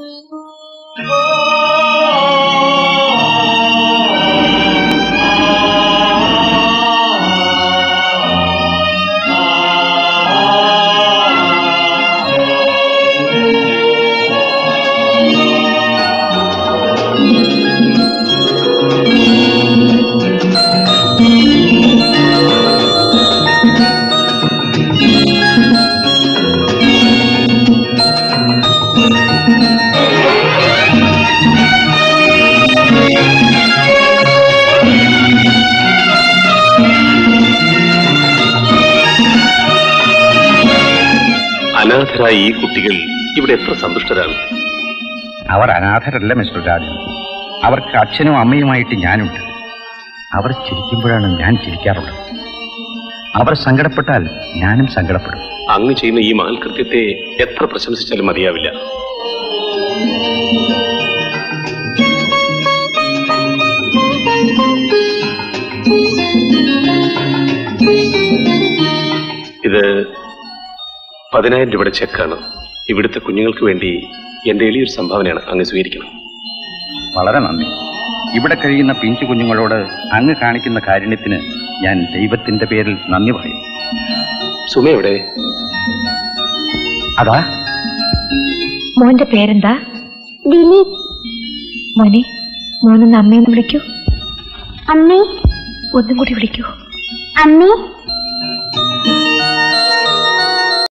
അനാഥരായ ഈ കുട്ടികൾ ഇവിടെ എത്ര സന്തുഷ്ടരാണ് അവർ അനാഥരല്ല മിസ്റ്റർ രാജൻ അവർക്ക് അച്ഛനും അമ്മയുമായിട്ട് ഞാനുണ്ട് അവർ ചിരിക്കുമ്പോഴാണ് ഞാൻ ചിരിക്കാറുള്ളത് അവർ സങ്കടപ്പെട്ടാൽ ഞാനും സങ്കടപ്പെടും അങ്ങ് ചെയ്യുന്ന ഈ മഹൽകൃത്യത്തെ എത്ര പ്രശംസിച്ചാലും മതിയാവില്ല ഇത് പതിനായിരം രൂപയുടെ ചെക്കാണ് ഇവിടുത്തെ കുഞ്ഞുങ്ങൾക്ക് വേണ്ടി എന്റെ എളിയൊരു സംഭാവനയാണ് അങ്ങ് സ്വീകരിക്കണം വളരെ നന്ദി ഇവിടെ കഴിയുന്ന പിഞ്ചു കുഞ്ഞുങ്ങളോട് അങ്ങ് കാണിക്കുന്ന കാരുണ്യത്തിന് ഞാൻ ദൈവത്തിന്റെ പേരിൽ നന്ദി പറയും സുമ എവിടെ അതാ മോന്റെ പേരെന്താ ദിലീപ് മോനെ മോനൊന്ന് അമ്മയെന്ന് വിളിക്കൂ അമ്മേ ഒന്നും കൂടി വിളിക്കൂ അമ്മേ